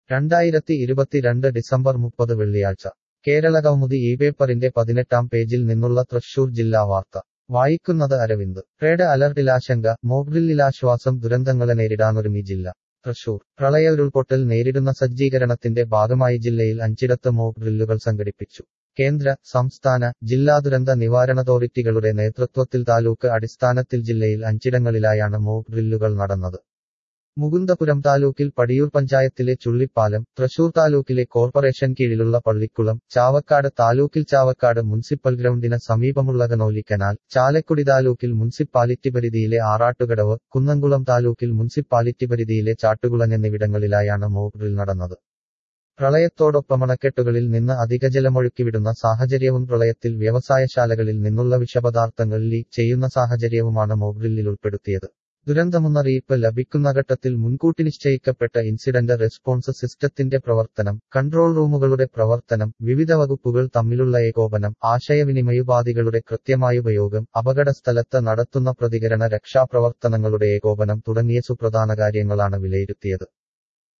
രണ്ടായിരത്തി ഇരുപത്തിരണ്ട് ഡിസംബർ മുപ്പത് വെള്ളിയാഴ്ച കേരള കൗമുദി ഈ പേപ്പറിന്റെ പതിനെട്ടാം പേജിൽ നിന്നുള്ള തൃശൂർ ജില്ലാ വാർത്ത വായിക്കുന്നത് അരവിന്ദ് റെഡ് അലർട്ടിലാശങ്ക മോബ്രില്ലിലാശ്വാസം ദുരന്തങ്ങളെ നേരിടാനൊരുങ്ങി ജില്ല തൃശൂർ പ്രളയ ഉരുൾപൊട്ടൽ നേരിടുന്ന സജ്ജീകരണത്തിന്റെ ഭാഗമായി ജില്ലയിൽ അഞ്ചിടത്ത് മോക്ക് ഡ്രില്ലുകൾ സംഘടിപ്പിച്ചു കേന്ദ്ര സംസ്ഥാന ജില്ലാ ദുരന്ത നിവാരണ അതോറിറ്റികളുടെ നേതൃത്വത്തിൽ താലൂക്ക് അടിസ്ഥാനത്തിൽ ജില്ലയിൽ അഞ്ചിടങ്ങളിലായാണ് മോക്ക് ഡ്രില്ലുകൾ നടന്നത് മുകുന്ദപുരം താലൂക്കിൽ പടിയൂർ പഞ്ചായത്തിലെ ചുള്ളിപ്പാലം തൃശൂർ താലൂക്കിലെ കോർപ്പറേഷൻ കീഴിലുള്ള പള്ളിക്കുളം ചാവക്കാട് താലൂക്കിൽ ചാവക്കാട് മുനിസിപ്പൽ ഗ്രൗണ്ടിന് സമീപമുള്ള കനോലി കനാൽ ചാലക്കുടി താലൂക്കിൽ മുനിസിപ്പാലിറ്റി പരിധിയിലെ ആറാട്ടുകടവ് കുന്നംകുളം താലൂക്കിൽ മുനിസിപ്പാലിറ്റി പരിധിയിലെ ചാട്ടുകുളൻ എന്നിവിടങ്ങളിലായാണ് മോക്ക് ഡ്രിൽ നടന്നത് പ്രളയത്തോടൊപ്പം അണക്കെട്ടുകളിൽ നിന്ന് അധിക ജലമൊഴുക്കിവിടുന്ന സാഹചര്യവും പ്രളയത്തിൽ വ്യവസായശാലകളിൽ നിന്നുള്ള വിഷപദാർത്ഥങ്ങൾ ലീക്ക് ചെയ്യുന്ന സാഹചര്യവുമാണ് മോക്ഡ്രില്ലിൽ ഉൾപ്പെടുത്തിയത് ദുരന്തമുന്നറിയിപ്പ് ലഭിക്കുന്ന ഘട്ടത്തിൽ മുൻകൂട്ടി നിശ്ചയിക്കപ്പെട്ട ഇൻസിഡന്റ് റെസ്പോൺസ് സിസ്റ്റത്തിന്റെ പ്രവർത്തനം കൺട്രോൾ റൂമുകളുടെ പ്രവർത്തനം വിവിധ വകുപ്പുകൾ തമ്മിലുള്ള ഏകോപനം ആശയവിനിമയോപാധികളുടെ കൃത്യമായ ഉപയോഗം അപകടസ്ഥലത്ത് നടത്തുന്ന പ്രതികരണ രക്ഷാപ്രവർത്തനങ്ങളുടെ ഏകോപനം തുടങ്ങിയ സുപ്രധാന കാര്യങ്ങളാണ് വിലയിരുത്തിയത്